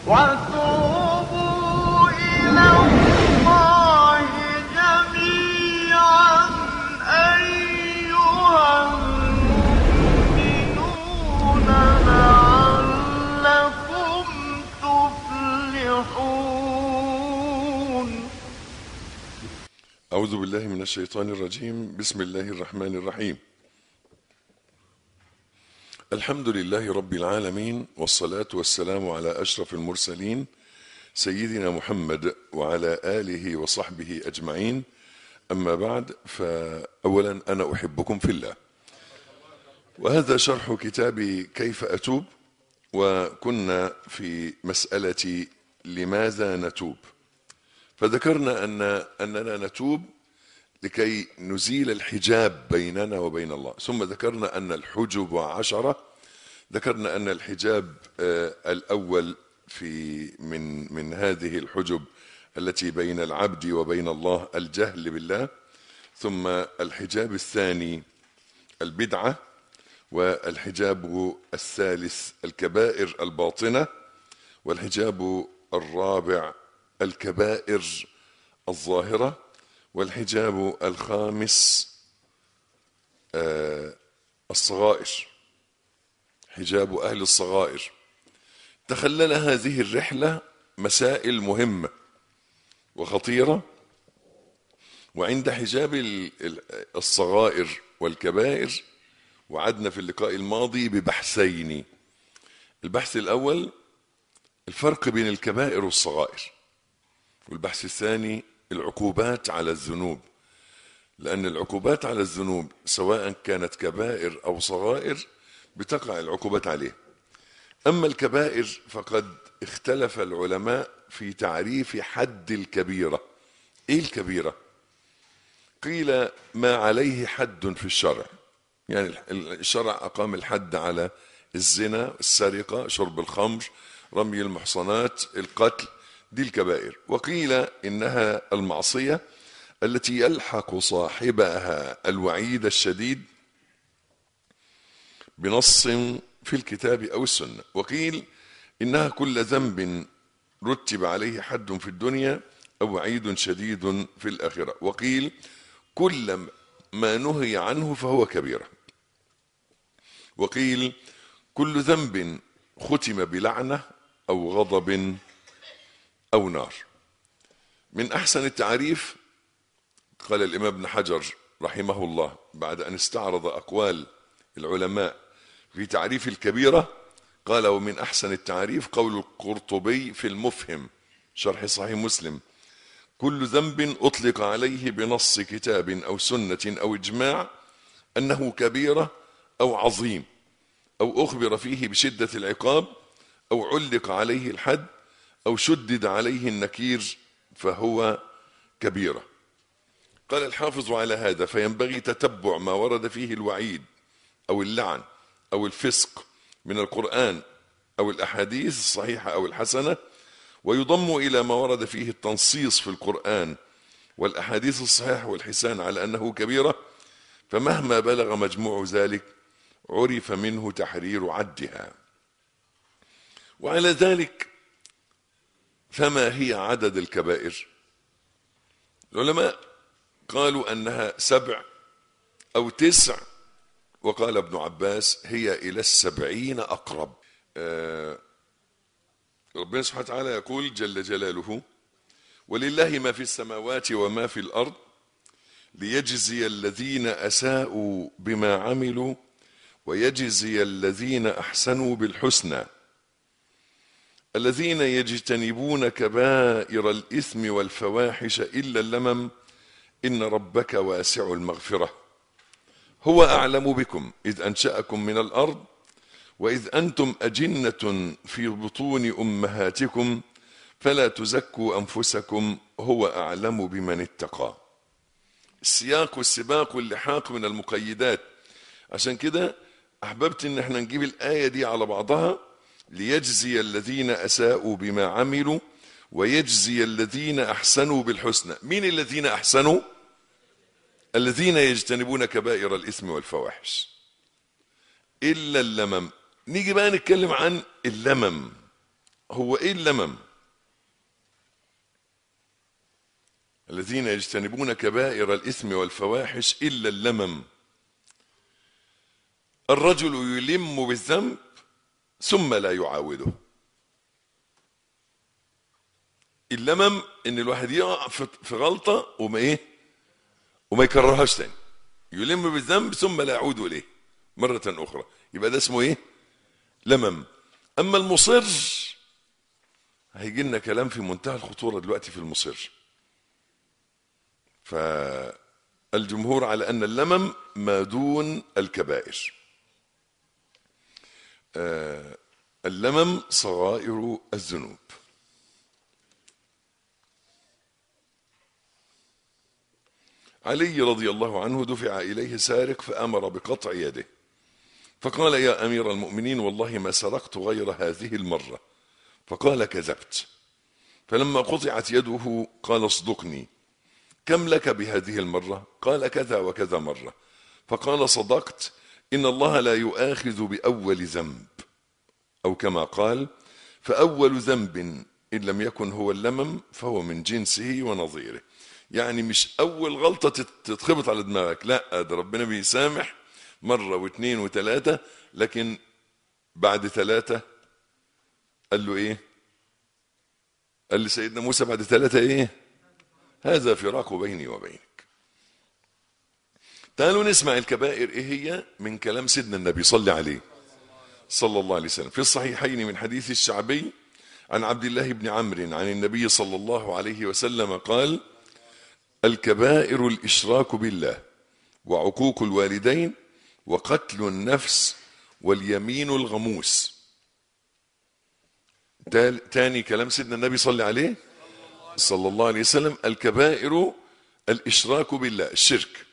وتوبوا إلى الله جميعا أيها المؤمنون لعلكم تفلحون أعوذ بالله من الشيطان الرجيم بسم الله الرحمن الرحيم الحمد لله رب العالمين والصلاة والسلام على أشرف المرسلين سيدنا محمد وعلى آله وصحبه أجمعين أما بعد فأولا أنا أحبكم في الله وهذا شرح كتاب كيف أتوب وكنا في مسألة لماذا نتوب فذكرنا أن أننا نتوب لكي نزيل الحجاب بيننا وبين الله ثم ذكرنا أن الحجب عشرة ذكرنا أن الحجاب آه، الأول في من من هذه الحجب التي بين العبد وبين الله الجهل بالله ثم الحجاب الثاني البدعة والحجاب الثالث الكبائر الباطنة والحجاب الرابع الكبائر الظاهرة والحجاب الخامس آه، الصغائر حجاب أهل الصغائر تخلل هذه الرحلة مسائل مهمة وخطيرة وعند حجاب ال- ال- الصغائر والكبائر وعدنا في اللقاء الماضي ببحثين البحث الأول الفرق بين الكبائر والصغائر والبحث الثاني العقوبات على الذنوب لأن العقوبات على الذنوب سواء كانت كبائر أو صغائر بتقع العقوبات عليه أما الكبائر فقد اختلف العلماء في تعريف حد الكبيرة إيه الكبيرة؟ قيل ما عليه حد في الشرع يعني الشرع أقام الحد على الزنا السرقة شرب الخمر رمي المحصنات القتل دي الكبائر وقيل إنها المعصية التي يلحق صاحبها الوعيد الشديد بنص في الكتاب أو السنة وقيل إنها كل ذنب رتب عليه حد في الدنيا أو وعيد شديد في الآخرة وقيل كل ما نهي عنه فهو كبيرة وقيل كل ذنب ختم بلعنة أو غضب أو نار من أحسن التعريف قال الإمام ابن حجر رحمه الله بعد أن استعرض أقوال العلماء في تعريف الكبيرة قال ومن أحسن التعريف قول القرطبي في المفهم شرح صحيح مسلم كل ذنب أطلق عليه بنص كتاب أو سنة أو إجماع أنه كبيرة أو عظيم أو أخبر فيه بشدة العقاب أو علق عليه الحد أو شدد عليه النكير فهو كبيرة قال الحافظ على هذا فينبغي تتبع ما ورد فيه الوعيد أو اللعن أو الفسق من القرآن أو الأحاديث الصحيحة أو الحسنة ويضم إلى ما ورد فيه التنصيص في القرآن والأحاديث الصحيحة والحسان على أنه كبيرة فمهما بلغ مجموع ذلك عرف منه تحرير عدها وعلى ذلك فما هي عدد الكبائر العلماء قالوا أنها سبع أو تسع وقال ابن عباس هي إلى السبعين أقرب آه ربنا سبحانه وتعالى يقول جل جلاله ولله ما في السماوات وما في الأرض ليجزي الذين أساءوا بما عملوا ويجزي الذين أحسنوا بالحسنى الذين يجتنبون كبائر الإثم والفواحش إلا اللمم إن ربك واسع المغفرة هو أعلم بكم إذ أنشأكم من الأرض وإذ أنتم أجنة في بطون أمهاتكم فلا تزكوا أنفسكم هو أعلم بمن اتقى السياق والسباق واللحاق من المقيدات عشان كده أحببت إن احنا نجيب الآية دي على بعضها ليجزي الذين أساءوا بما عملوا ويجزي الذين أحسنوا بالحسنى مين الذين أحسنوا الذين يجتنبون كبائر الإثم والفواحش إلا اللمم نيجي بقى نتكلم عن اللمم هو ايه اللمم الذين يجتنبون كبائر الاثم والفواحش الا اللمم الرجل يلم بالذنب ثم لا يعاوده اللمم ان الواحد يقع في في غلطه وما ايه وما يكررهاش تاني يلم بالذنب ثم لا يعود اليه مره اخرى يبقى ده اسمه ايه لمم اما المصر هيجي لنا كلام في منتهى الخطوره دلوقتي في المصر فالجمهور على ان اللمم ما دون الكبائر آه، اللمم صغائر الذنوب علي رضي الله عنه دفع اليه سارق فامر بقطع يده فقال يا امير المؤمنين والله ما سرقت غير هذه المره فقال كذبت فلما قطعت يده قال اصدقني كم لك بهذه المره قال كذا وكذا مره فقال صدقت ان الله لا يؤاخذ باول ذنب او كما قال فاول ذنب ان لم يكن هو اللمم فهو من جنسه ونظيره يعني مش اول غلطه تت- تتخبط على دماغك لا ده ربنا بيسامح مره واثنين وثلاثه لكن بعد ثلاثه قال له ايه قال لسيدنا موسى بعد ثلاثه ايه هذا فراق بيني وبينك تعالوا نسمع الكبائر ايه هي من كلام سيدنا النبي صلى عليه صلى الله عليه وسلم في الصحيحين من حديث الشعبي عن عبد الله بن عمرو عن النبي صلى الله عليه وسلم قال الكبائر الاشراك بالله وعقوق الوالدين وقتل النفس واليمين الغموس تال- تاني كلام سيدنا النبي صلى عليه صلى الله عليه وسلم الكبائر الاشراك بالله الشرك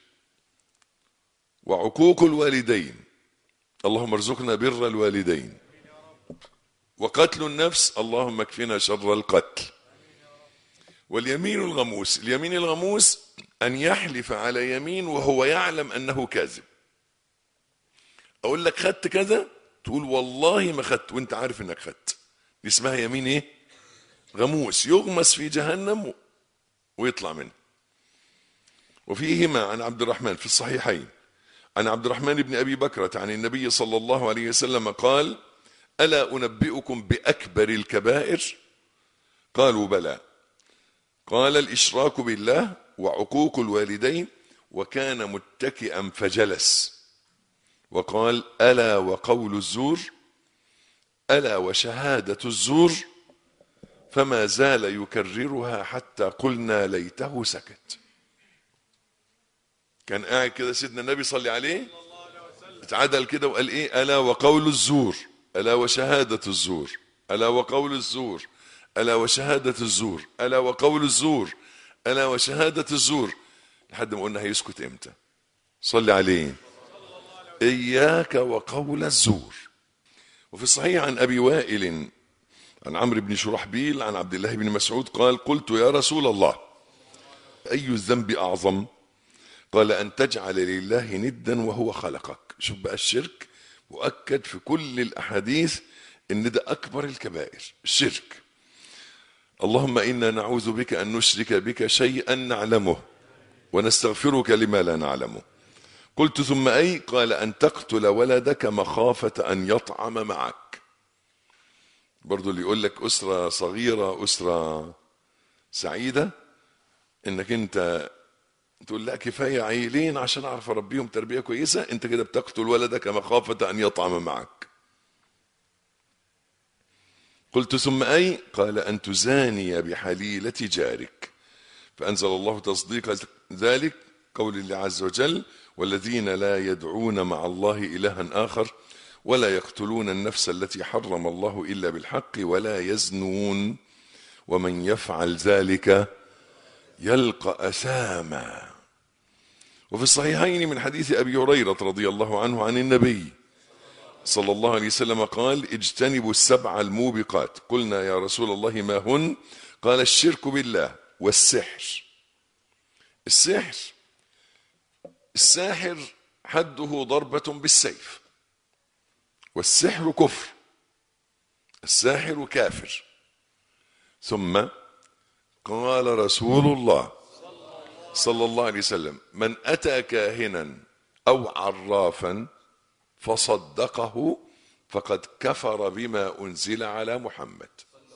وعقوق الوالدين اللهم ارزقنا بر الوالدين وقتل النفس اللهم اكفنا شر القتل واليمين الغموس اليمين الغموس أن يحلف على يمين وهو يعلم أنه كاذب أقول لك خدت كذا تقول والله ما خدت وانت عارف انك خدت دي اسمها يمين ايه غموس يغمس في جهنم ويطلع منه وفيهما عن عبد الرحمن في الصحيحين عن عبد الرحمن بن ابي بكرة عن النبي صلى الله عليه وسلم قال: الا انبئكم باكبر الكبائر؟ قالوا بلى. قال الاشراك بالله وعقوق الوالدين وكان متكئا فجلس. وقال: الا وقول الزور الا وشهادة الزور فما زال يكررها حتى قلنا ليته سكت. كان قاعد كده سيدنا النبي صلى عليه اتعدل كده وقال ايه الا وقول الزور الا وشهاده الزور الا وقول الزور الا وشهاده الزور الا وقول الزور الا وشهاده الزور لحد ما قلنا هيسكت امتى صلي عليه اياك وقول الزور وفي الصحيح عن ابي وائل عن عمرو بن شرحبيل عن عبد الله بن مسعود قال قلت يا رسول الله اي الذنب اعظم قال أن تجعل لله ندا وهو خلقك شوف بقى الشرك مؤكد في كل الأحاديث إن ده أكبر الكبائر الشرك اللهم إنا نعوذ بك أن نشرك بك شيئا نعلمه ونستغفرك لما لا نعلمه قلت ثم أي قال أن تقتل ولدك مخافة أن يطعم معك برضو اللي يقول لك أسرة صغيرة أسرة سعيدة إنك أنت تقول لا كفايه عيلين عشان اعرف اربيهم تربيه كويسه انت كده بتقتل ولدك مخافه ان يطعم معك قلت ثم اي قال ان تزاني بحليله جارك فانزل الله تصديق ذلك قول الله عز وجل والذين لا يدعون مع الله الها اخر ولا يقتلون النفس التي حرم الله الا بالحق ولا يزنون ومن يفعل ذلك يلقى أثاما وفي الصحيحين من حديث أبي هريرة رضي الله عنه عن النبي صلى الله عليه وسلم قال اجتنبوا السبع الموبقات قلنا يا رسول الله ما هن قال الشرك بالله والسحر السحر الساحر حده ضربة بالسيف والسحر كفر الساحر كافر ثم قال رسول الله صلى الله عليه وسلم من أتى كاهنا أو عرافا فصدقه فقد كفر بما أنزل على محمد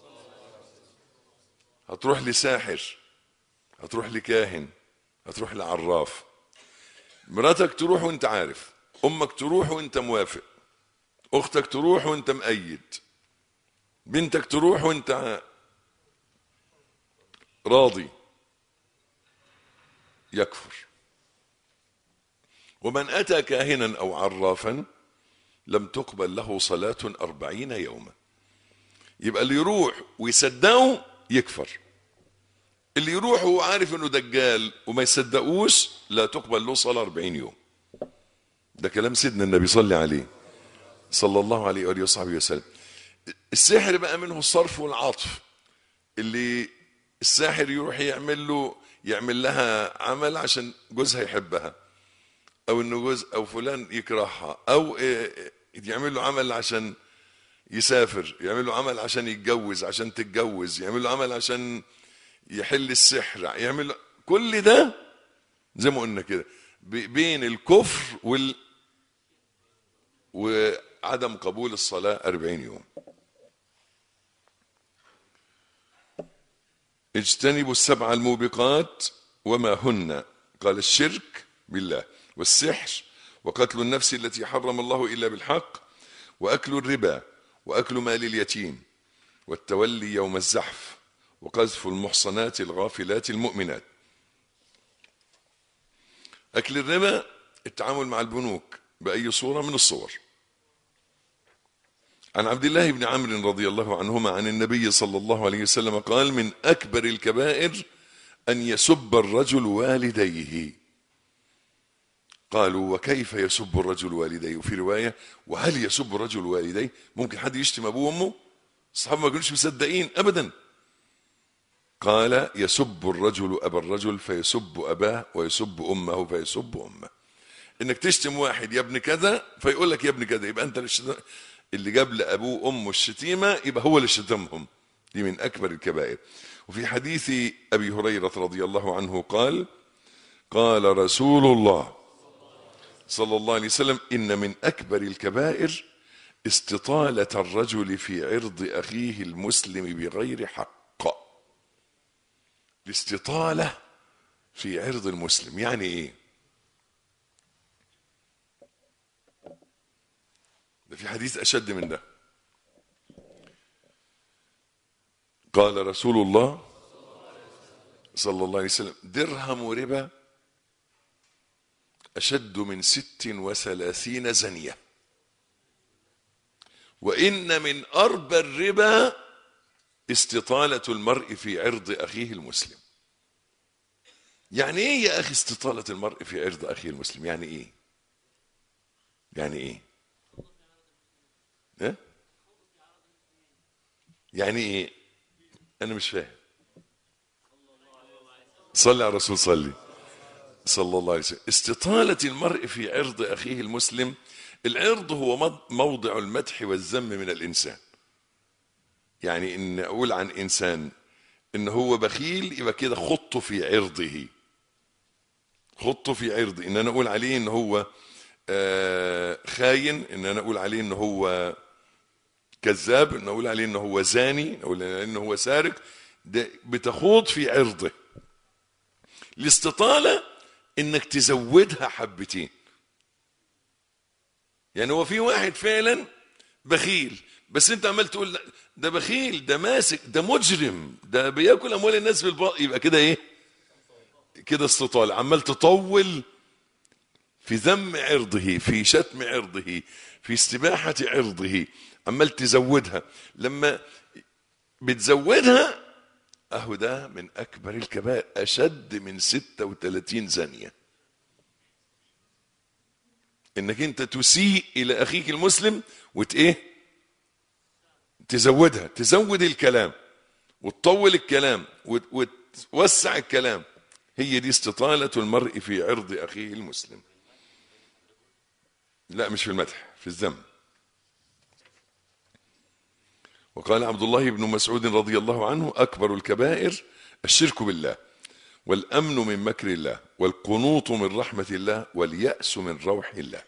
هتروح لساحر هتروح لكاهن هتروح لعراف مراتك تروح وانت عارف امك تروح وانت موافق اختك تروح وانت مأيد بنتك تروح وانت راضي يكفر ومن أتى كاهنا أو عرافا لم تقبل له صلاة أربعين يوما يبقى اللي يروح ويصدقه يكفر اللي يروح وهو عارف انه دجال وما يصدقوش لا تقبل له صلاة 40 يوم ده كلام سيدنا النبي صلى عليه صلى الله عليه وآله وصحبه وسلم السحر بقى منه الصرف والعطف اللي الساحر يروح يعمل له يعمل لها عمل عشان جوزها يحبها او انه جوز او فلان يكرهها او يعمل له عمل عشان يسافر يعمل له عمل عشان يتجوز عشان تتجوز يعمل له عمل عشان يحل السحر يعمل له كل ده زي ما قلنا كده بين الكفر وال وعدم قبول الصلاة أربعين يوم اجتنبوا السبع الموبقات وما هن قال الشرك بالله والسحر وقتل النفس التي حرم الله إلا بالحق وأكل الربا وأكل مال اليتيم والتولي يوم الزحف وقذف المحصنات الغافلات المؤمنات أكل الربا التعامل مع البنوك بأي صورة من الصور عن عبد الله بن عمرو رضي الله عنهما عن النبي صلى الله عليه وسلم قال من أكبر الكبائر أن يسب الرجل والديه قالوا وكيف يسب الرجل والديه وفي رواية وهل يسب الرجل والديه ممكن حد يشتم أبوه وأمه الصحابة ما كانوش مصدقين أبدا قال يسب الرجل أبا الرجل فيسب أباه ويسب أمه فيسب أمه إنك تشتم واحد يا ابن كذا فيقول لك يا ابن كذا يبقى أنت اللي جاب لأبوه وأمه الشتيمة يبقى هو اللي شتمهم دي من أكبر الكبائر وفي حديث أبي هريرة رضي الله عنه قال قال رسول الله صلى الله عليه وسلم إن من أكبر الكبائر استطالة الرجل في عرض أخيه المسلم بغير حق الاستطالة في عرض المسلم يعني إيه ده في حديث أشد من ده قال رسول الله صلى الله عليه وسلم درهم ربا أشد من ست وثلاثين زنية وإن من أربى الربا استطالة المرء في عرض أخيه المسلم يعني إيه يا أخي استطالة المرء في عرض أخيه المسلم يعني إيه يعني إيه إيه؟ يعني إيه أنا مش فاهم صلي على الرسول صلي صلى الله عليه وسلم استطالة المرء في عرض أخيه المسلم العرض هو موضع المدح والذم من الإنسان يعني إن أقول عن إنسان إن هو بخيل يبقى كده خطه في عرضه خطه في عرضه إن أنا أقول عليه إن هو آه خاين إن أنا أقول عليه إن هو كذاب إن أقول عليه إن هو زاني أقول عليه إن هو سارق ده بتخوض في عرضه الاستطالة انك تزودها حبتين يعني هو في واحد فعلا بخيل بس انت عمال تقول ده بخيل ده ماسك ده مجرم ده بياكل اموال الناس بالباطل يبقى كده ايه كده استطالة عمال تطول في ذم عرضه في شتم عرضه في استباحة عرضه عمال تزودها لما بتزودها اهو ده من اكبر الكبائر اشد من 36 زانيه انك انت تسيء الى اخيك المسلم وت ايه تزودها تزود الكلام وتطول الكلام وتوسع الكلام هي دي استطالة المرء في عرض أخيه المسلم لا مش في المدح في الذم وقال عبد الله بن مسعود رضي الله عنه أكبر الكبائر الشرك بالله والأمن من مكر الله والقنوط من رحمة الله واليأس من روح الله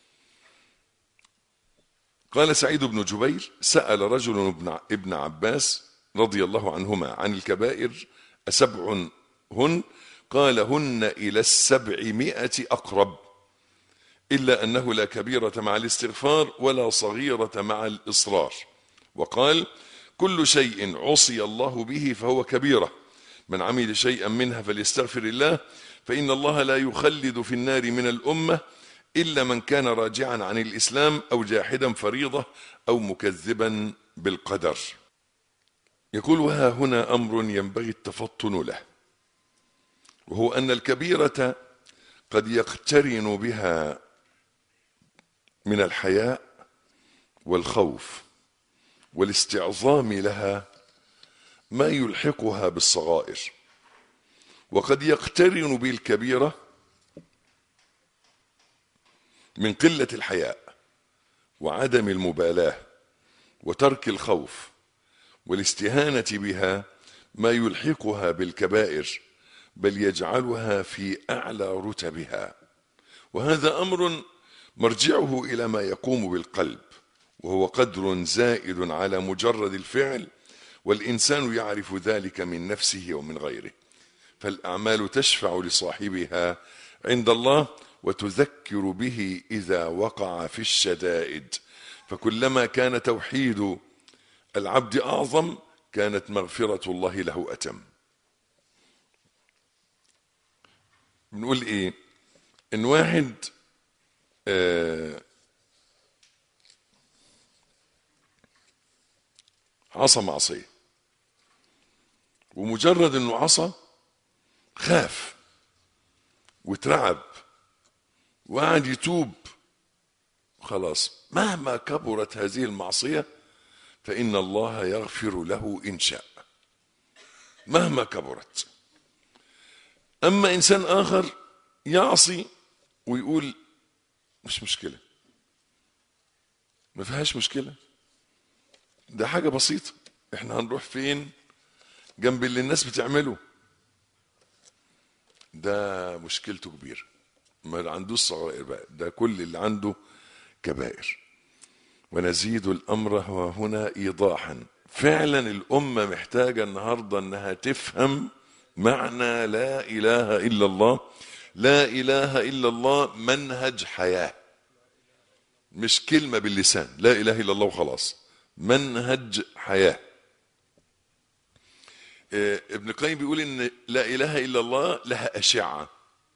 قال سعيد بن جبير سأل رجل ابن ابن عباس رضي الله عنهما عن الكبائر أسبع هن قال هن إلى السبعمائة أقرب إلا أنه لا كبيرة مع الاستغفار ولا صغيرة مع الإصرار وقال كل شيء عصي الله به فهو كبيرة من عمل شيئا منها فليستغفر الله فإن الله لا يخلد في النار من الأمة إلا من كان راجعا عن الإسلام أو جاحدا فريضة أو مكذبا بالقدر يقول وها هنا أمر ينبغي التفطن له وهو أن الكبيرة قد يقترن بها من الحياء والخوف والاستعظام لها ما يلحقها بالصغائر وقد يقترن بالكبيرة من قلة الحياء وعدم المبالاة وترك الخوف والاستهانة بها ما يلحقها بالكبائر بل يجعلها في أعلى رتبها وهذا أمر مرجعه إلى ما يقوم بالقلب وهو قدر زائد على مجرد الفعل والإنسان يعرف ذلك من نفسه ومن غيره فالأعمال تشفع لصاحبها عند الله وتذكر به إذا وقع في الشدائد فكلما كان توحيد العبد أعظم كانت مغفرة الله له أتم بنقول إيه إن واحد آه عصى معصية ومجرد انه عصى خاف واترعب وقعد يتوب خلاص مهما كبرت هذه المعصية فإن الله يغفر له إن شاء مهما كبرت أما إنسان آخر يعصي ويقول مش مشكلة ما فيهاش مشكلة ده حاجة بسيطة احنا هنروح فين جنب اللي الناس بتعمله ده مشكلته كبيرة ما عندوش صغائر بقى ده كل اللي عنده كبائر ونزيد الأمر وهنا إيضاحا فعلا الأمة محتاجة النهاردة أنها تفهم معنى لا إله إلا الله لا إله إلا الله منهج حياة مش كلمة باللسان لا إله إلا الله وخلاص منهج حياة ابن القيم بيقول ان لا اله الا الله لها اشعه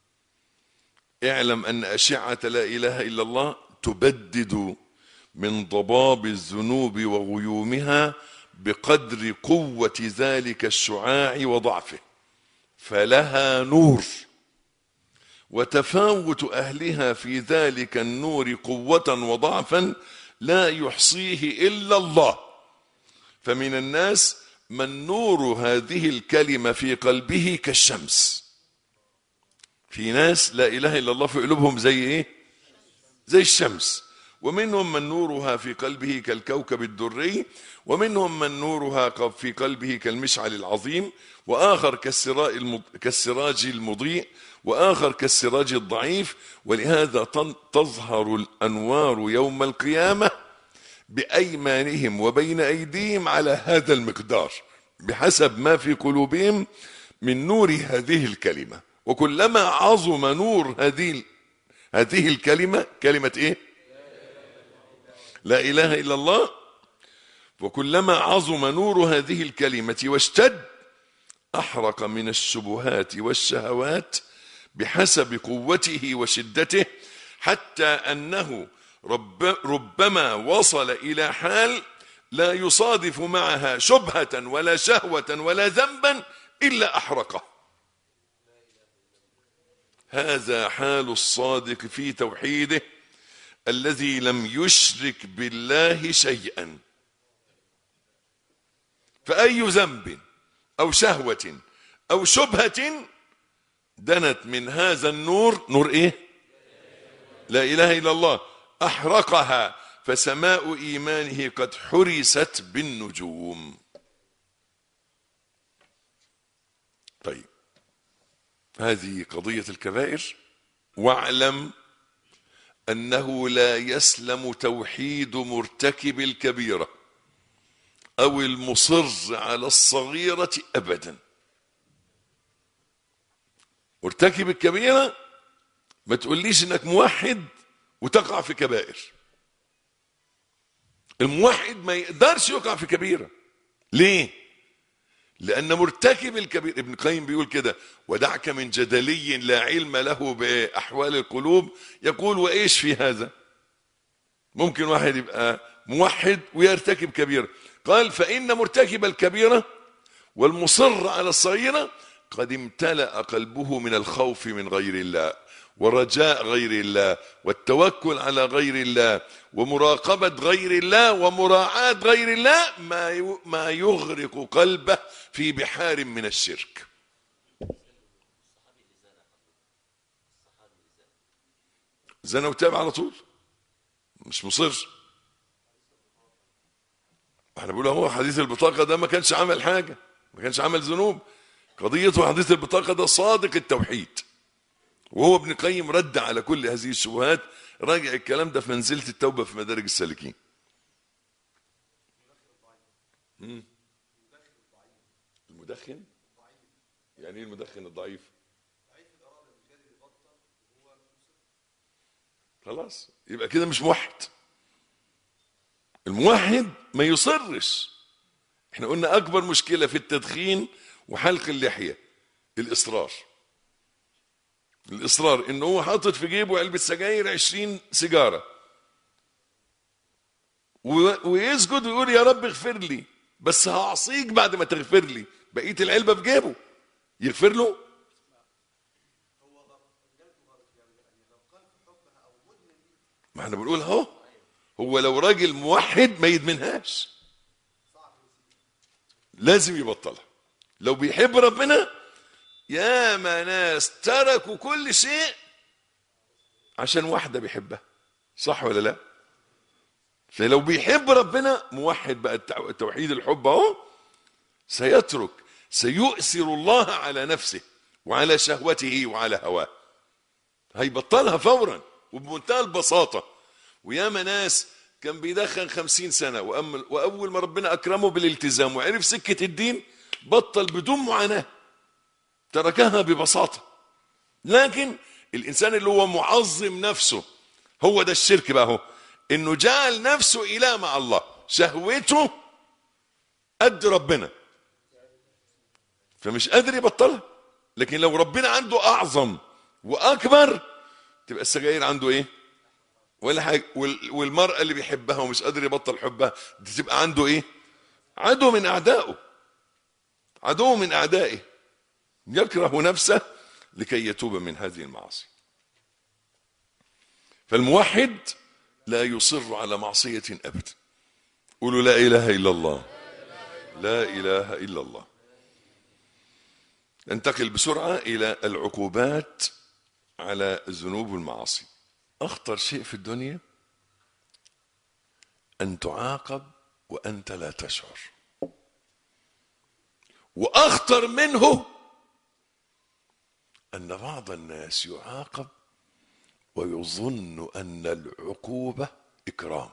اعلم ان اشعه لا اله الا الله تبدد من ضباب الذنوب وغيومها بقدر قوه ذلك الشعاع وضعفه فلها نور وتفاوت اهلها في ذلك النور قوه وضعفا لا يحصيه الا الله فمن الناس من نور هذه الكلمه في قلبه كالشمس في ناس لا اله الا الله في قلوبهم زي ايه زي الشمس ومنهم من نورها في قلبه كالكوكب الدري ومنهم من نورها في قلبه كالمشعل العظيم واخر كالسراج المضيء واخر كالسراج الضعيف ولهذا تظهر الانوار يوم القيامه بايمانهم وبين ايديهم على هذا المقدار بحسب ما في قلوبهم من نور هذه الكلمه وكلما عظم نور هذه هذه الكلمه كلمه ايه لا اله الا الله وكلما عظم نور هذه الكلمه واشتد احرق من الشبهات والشهوات بحسب قوته وشدته حتى انه رب ربما وصل الى حال لا يصادف معها شبهه ولا شهوه ولا ذنبا الا احرقه هذا حال الصادق في توحيده الذي لم يشرك بالله شيئا فاي ذنب او شهوه او شبهه دنت من هذا النور نور ايه لا اله الا الله احرقها فسماء ايمانه قد حرست بالنجوم طيب هذه قضيه الكبائر واعلم انه لا يسلم توحيد مرتكب الكبيره او المصر على الصغيره ابدا مرتكب الكبيره ما تقوليش انك موحد وتقع في كبائر الموحد ما يقدرش يقع في كبيره ليه لان مرتكب الكبير ابن القيم بيقول كده ودعك من جدلي لا علم له باحوال القلوب يقول وايش في هذا ممكن واحد يبقى موحد ويرتكب كبيره قال فان مرتكب الكبيره والمصر على الصغيره قد امتلأ قلبه من الخوف من غير الله ورجاء غير الله والتوكل على غير الله ومراقبة غير الله ومراعاة غير الله ما ما يغرق قلبه في بحار من الشرك زنا وتاب على طول مش مصر احنا بنقول هو حديث البطاقة ده ما كانش عمل حاجة ما كانش عمل ذنوب قضيته حديث البطاقة ده صادق التوحيد وهو ابن القيم رد على كل هذه الشبهات راجع الكلام ده في منزلة التوبة في مدارج السالكين مم. المدخن يعني ايه المدخن الضعيف خلاص يبقى كده مش موحد الموحد ما يصرش احنا قلنا اكبر مشكلة في التدخين وحلق اللحية الاصرار الاصرار ان هو حاطط في جيبه علبه سجاير 20 سيجاره و- ويسجد ويقول يا رب اغفر لي بس هعصيك بعد ما تغفر لي بقيه العلبه في جيبه يغفر له ما احنا بنقول اهو هو لو راجل موحد ما يدمنهاش لازم يبطلها لو بيحب ربنا يا ما ناس تركوا كل شيء عشان واحده بيحبها صح ولا لا فلو بيحب ربنا موحد بقى التع- التوحيد الحب اهو سيترك سيؤثر الله على نفسه وعلى شهوته وعلى هواه هيبطلها فورا وبمنتهى البساطة وياما ناس كان بيدخن خمسين سنة وأم- وأول ما ربنا أكرمه بالالتزام وعرف سكة الدين بطل بدون معاناة تركها ببساطة لكن الإنسان اللي هو معظم نفسه هو ده الشرك بقى هو إنه جعل نفسه إله مع الله شهوته قد ربنا فمش قادر يبطلها لكن لو ربنا عنده أعظم وأكبر تبقى السجاير عنده إيه ولا حاجة وال- والمرأة اللي بيحبها ومش قادر يبطل حبها دي تبقى عنده إيه عدو من أعدائه عدو من أعدائه يكره نفسه لكي يتوب من هذه المعاصي فالموحد لا يصر على معصية أبدا قولوا لا إله إلا الله لا إله إلا الله ننتقل بسرعة إلى العقوبات على الذنوب والمعاصي أخطر شيء في الدنيا أن تعاقب وأنت لا تشعر وأخطر منه أن بعض الناس يعاقب ويظن أن العقوبة إكرام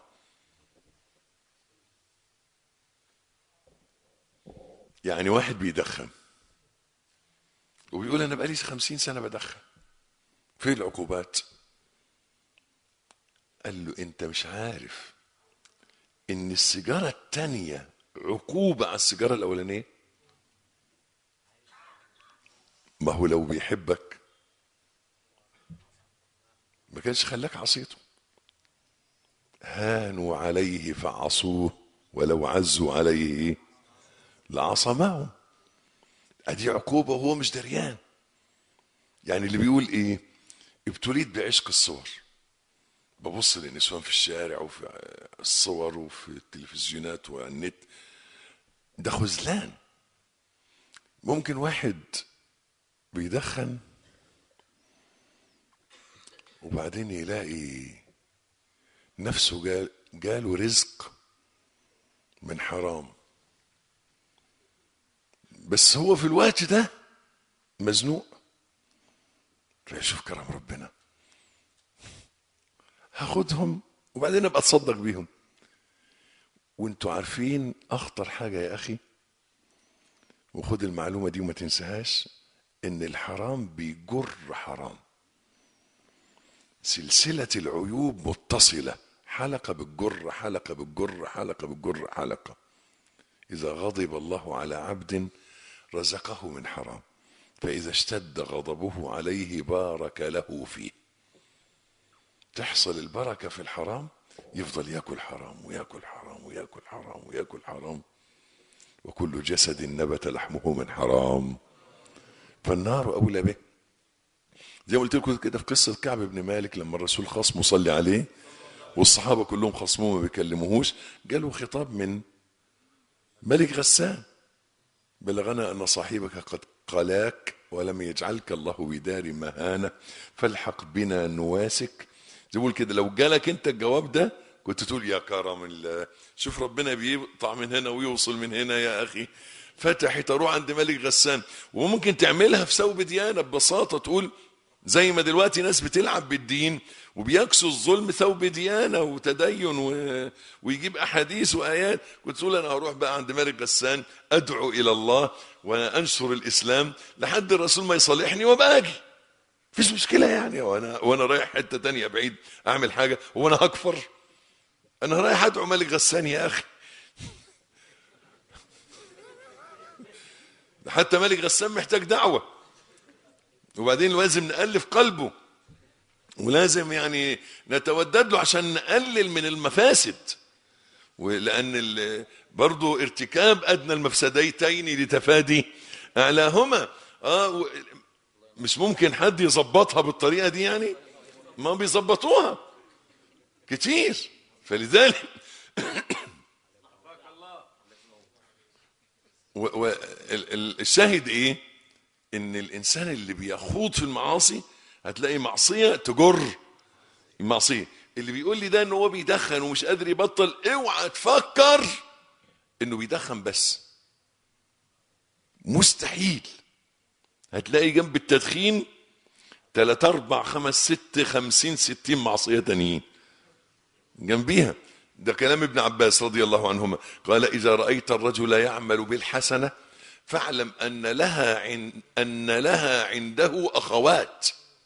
يعني واحد بيدخن وبيقول أنا بقالي خمسين سنة بدخن فين العقوبات قال له أنت مش عارف إن السيجارة التانية عقوبة على السيجارة الأولانية ما هو لو بيحبك ما كانش خلاك عصيته هانوا عليه فعصوه ولو عزوا عليه لعصى معهم ادي عقوبه وهو مش دريان يعني اللي بيقول ايه ابتليت بعشق الصور ببص للنسوان في الشارع وفي الصور وفي التلفزيونات والنت ده خذلان ممكن واحد بيدخن وبعدين يلاقي نفسه جا جاله رزق من حرام بس هو في الوقت ده مزنوق فيشوف كرم ربنا هاخدهم وبعدين ابقى اتصدق بيهم وانتوا عارفين اخطر حاجه يا اخي وخد المعلومه دي وما تنساهاش ان الحرام بيجر حرام سلسله العيوب متصله حلقه بالجر حلقه بالجر حلقه بالجر حلقه اذا غضب الله على عبد رزقه من حرام فاذا اشتد غضبه عليه بارك له فيه تحصل البركه في الحرام يفضل ياكل حرام وياكل حرام وياكل حرام وياكل حرام وكل جسد نبت لحمه من حرام فالنار اولى به زي ما قلت لكم كده في قصه كعب بن مالك لما الرسول خصمه صلي عليه والصحابه كلهم خصموه ما بيكلموهوش جاله خطاب من ملك غسان بلغنا ان صاحبك قد قلاك ولم يجعلك الله بدار مهانه فالحق بنا نواسك زي ما بقول كده لو جالك انت الجواب ده كنت تقول يا كرم الله شوف ربنا بيقطع من هنا ويوصل من هنا يا اخي فتحي تروح عند ملك غسان وممكن تعملها في ثوب ديانه ببساطه تقول زي ما دلوقتي ناس بتلعب بالدين وبيكسوا الظلم ثوب ديانه وتدين و... ويجيب احاديث وايات كنت تقول انا هروح بقى عند ملك غسان ادعو الى الله وانشر الاسلام لحد الرسول ما يصالحني وابقى اجي مفيش مشكله يعني وانا وانا رايح حته تانية بعيد اعمل حاجه وانا هكفر انا رايح ادعو ملك غسان يا اخي حتى ملك غسان محتاج دعوه وبعدين لازم نألف قلبه ولازم يعني نتودد له عشان نقلل من المفاسد ولأن برضو ارتكاب أدنى المفسدتين لتفادي أعلاهما آه مش ممكن حد يظبطها بالطريقة دي يعني ما بيظبطوها كتير فلذلك والشاهد ايه ان الانسان اللي بيخوض في المعاصي هتلاقي معصيه تجر المعصيه اللي بيقول لي ده ان هو بيدخن ومش قادر يبطل اوعى تفكر انه بيدخن بس مستحيل هتلاقي جنب التدخين تلات اربع خمس ست خمسين ستين معصيه تانيين جنبيها ده كلام ابن عباس رضي الله عنهما قال اذا رايت الرجل يعمل بالحسنه فاعلم ان لها عن ان لها عنده اخوات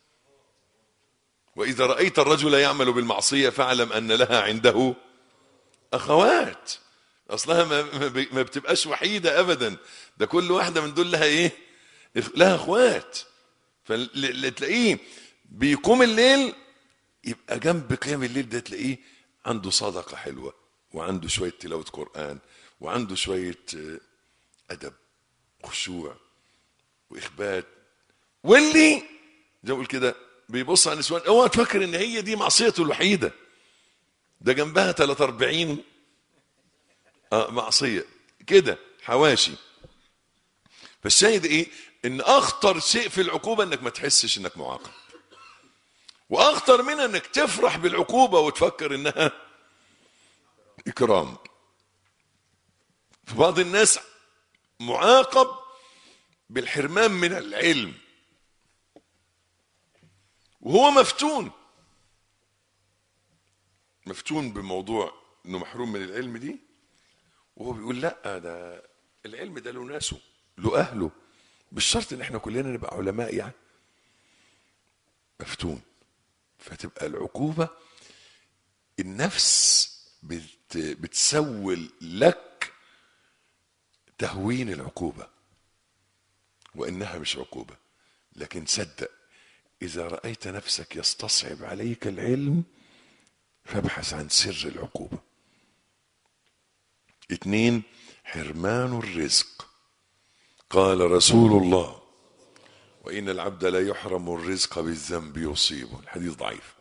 واذا رايت الرجل يعمل بالمعصيه فاعلم ان لها عنده اخوات اصلها ما, ما بتبقاش وحيده ابدا ده كل واحده من دول لها ايه لها اخوات فتلاقيه بيقوم الليل يبقى جنب قيام الليل ده تلاقيه عنده صدقه حلوه وعنده شويه تلاوه قران وعنده شويه ادب خشوع واخبات واللي زي ما بقول كده بيبص على النسوان اوعى تفكر ان هي دي معصيته الوحيده ده جنبها 43 آه معصيه كده حواشي فالشاهد ايه ان اخطر شيء في العقوبه انك ما تحسش انك معاقب واخطر منها انك تفرح بالعقوبه وتفكر انها اكرام في بعض الناس معاقب بالحرمان من العلم وهو مفتون مفتون بموضوع انه محروم من العلم دي وهو بيقول لا ده العلم ده له ناسه له اهله مش شرط ان احنا كلنا نبقى علماء يعني مفتون فتبقى العقوبه النفس بت بتسول لك تهوين العقوبه وانها مش عقوبه لكن صدق اذا رايت نفسك يستصعب عليك العلم فابحث عن سر العقوبه اتنين حرمان الرزق قال رسول الله وان العبد لا يحرم الرزق بالذنب يصيبه الحديث ضعيف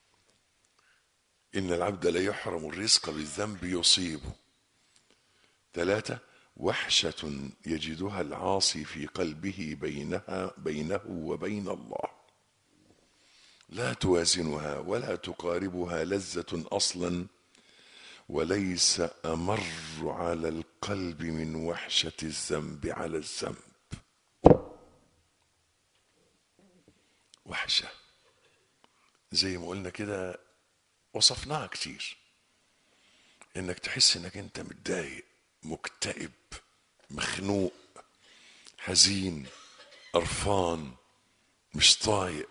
ان العبد لا يحرم الرزق بالذنب يصيبه ثلاثه وحشه يجدها العاصي في قلبه بينها بينه وبين الله لا توازنها ولا تقاربها لذة أصلا وليس امر على القلب من وحشه الذنب على الذنب وحشه زي ما قلنا كده وصفناها كتير انك تحس انك انت متضايق مكتئب مخنوق حزين قرفان مش طايق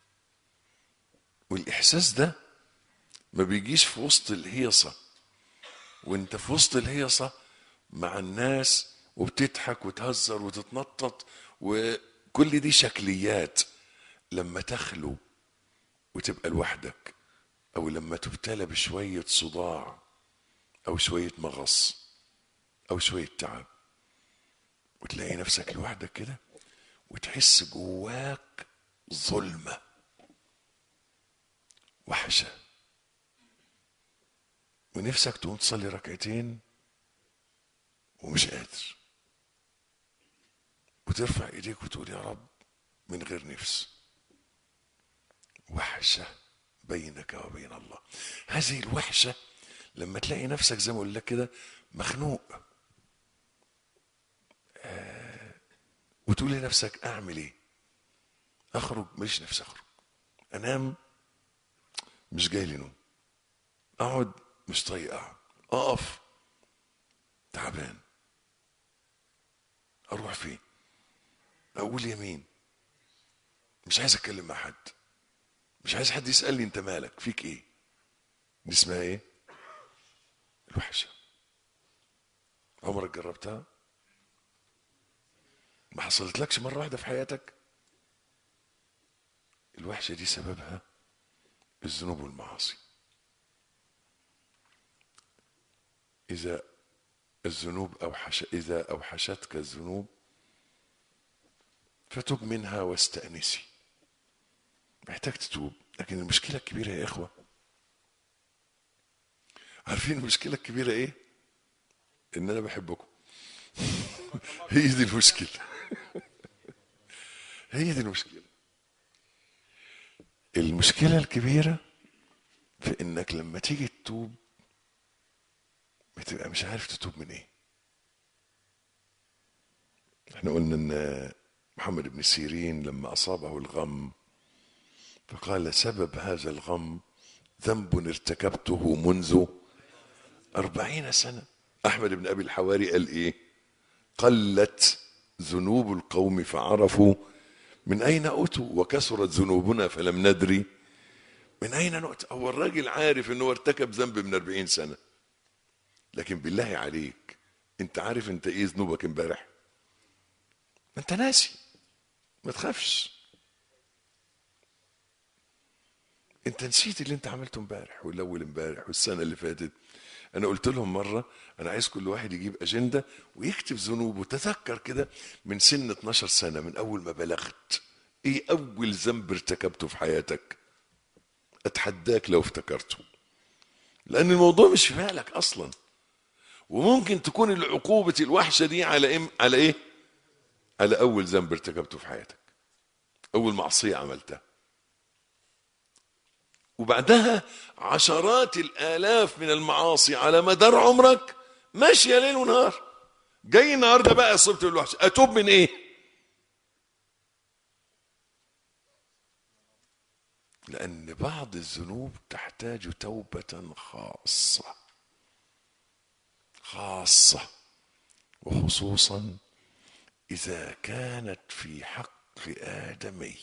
والاحساس ده ما بيجيش في وسط الهيصه وانت في وسط الهيصه مع الناس وبتضحك وتهزر وتتنطط وكل دي شكليات لما تخلو وتبقى لوحدك او لما تبتلى بشويه صداع او شويه مغص او شويه تعب وتلاقي نفسك لوحدك كده وتحس جواك ظلمه وحشه ونفسك تقوم تصلي ركعتين ومش قادر وترفع ايديك وتقول يا رب من غير نفس وحشه بينك وبين الله هذه الوحشه لما تلاقي نفسك زي ما اقول لك كده مخنوق آه وتقول لنفسك اعمل ايه اخرج ماليش نفسي اخرج انام مش جاي لي نوم اقعد مش طايق اقعد اقف تعبان اروح فين اقول يمين مش عايز اتكلم مع حد مش عايز حد يسالني انت مالك فيك ايه دي اسمها ايه الوحشه عمرك جربتها ما حصلتلكش مره واحده في حياتك الوحشه دي سببها الذنوب والمعاصي إذا الذنوب أوحش إذا أوحشتك الذنوب فتب منها واستأنسي محتاج تتوب لكن المشكلة الكبيرة يا إخوة عارفين المشكلة الكبيرة إيه؟ إن أنا بحبكم هي دي المشكلة هي دي المشكلة المشكلة الكبيرة في إنك لما تيجي تتوب بتبقى مش عارف تتوب من ايه احنا قلنا ان محمد بن سيرين لما اصابه الغم فقال سبب هذا الغم ذنب ارتكبته منذ أربعين سنة أحمد بن أبي الحواري قال إيه قلت ذنوب القوم فعرفوا من أين أتوا وكثرت ذنوبنا فلم ندري من أين نؤتى هو الراجل عارف أنه ارتكب ذنب من أربعين سنة لكن بالله عليك انت عارف انت ايه ذنوبك امبارح ما انت ناسي ما تخافش انت نسيت اللي انت عملته امبارح والاول امبارح والسنه اللي فاتت انا قلت لهم مره انا عايز كل واحد يجيب اجنده ويكتب ذنوبه تذكر كده من سن 12 سنه من اول ما بلغت ايه اول ذنب ارتكبته في حياتك اتحداك لو افتكرته لان الموضوع مش في بالك اصلا وممكن تكون العقوبة الوحشة دي على إيه؟ على إيه؟ على أول ذنب ارتكبته في حياتك. أول معصية عملتها. وبعدها عشرات الآلاف من المعاصي على مدار عمرك ماشية ليل ونهار. جاي النهارده بقى صبت الوحشة، أتوب من إيه؟ لأن بعض الذنوب تحتاج توبة خاصة. خاصة وخصوصا إذا كانت في حق آدمي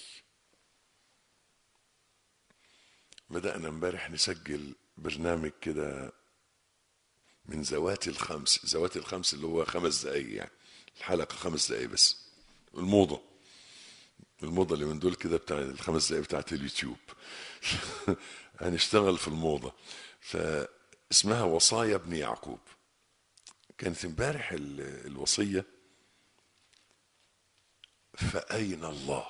بدأنا امبارح نسجل برنامج كده من ذوات الخمس ذوات الخمس اللي هو خمس دقايق يعني الحلقة خمس دقايق بس الموضة الموضة اللي من دول كده بتاع الخمس دقايق بتاعت اليوتيوب هنشتغل في الموضة فاسمها وصايا ابن يعقوب كانت امبارح الوصية فأين الله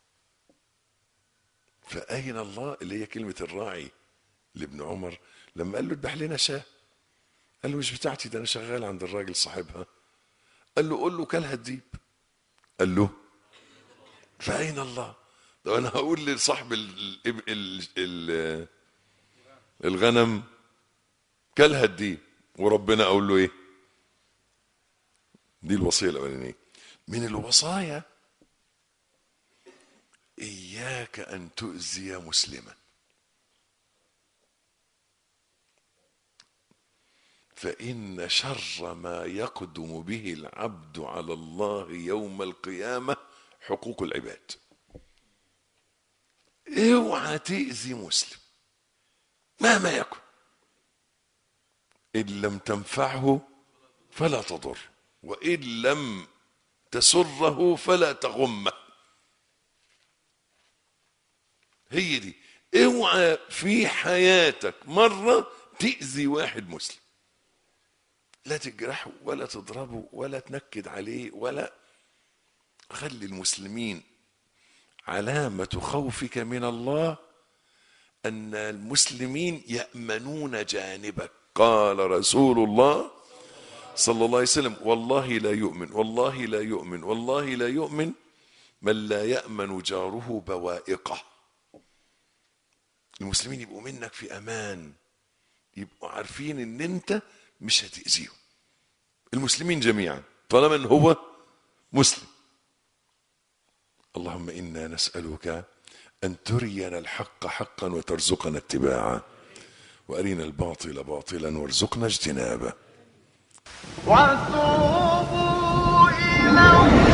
فأين الله اللي هي كلمة الراعي لابن عمر لما قال له اذبح لنا شاة قال له مش بتاعتي ده انا شغال عند الراجل صاحبها قال له قول له كلها الديب قال له فأين الله طب انا هقول لصاحب ال ال ال ال الغنم كلها الدين وربنا اقول له ايه دي الوصيه الاولانيه من الوصايا اياك ان تؤذي مسلما فان شر ما يقدم به العبد على الله يوم القيامه حقوق العباد اوعى تاذي مسلم مهما يكن ان لم تنفعه فلا تضر وان لم تسره فلا تغمه هي دي اوعى في حياتك مره تاذي واحد مسلم لا تجرحه ولا تضربه ولا تنكد عليه ولا خلي المسلمين علامه خوفك من الله ان المسلمين يامنون جانبك قال رسول الله صلى الله عليه وسلم والله لا يؤمن والله لا يؤمن والله لا يؤمن من لا يامن جاره بوائقه المسلمين يبقوا منك في امان يبقوا عارفين ان انت مش هتاذيهم المسلمين جميعا طالما ان هو مسلم اللهم انا نسالك ان ترينا الحق حقا وترزقنا اتباعه وارنا الباطل باطلا وارزقنا اجتنابه وتوبوا إلى الله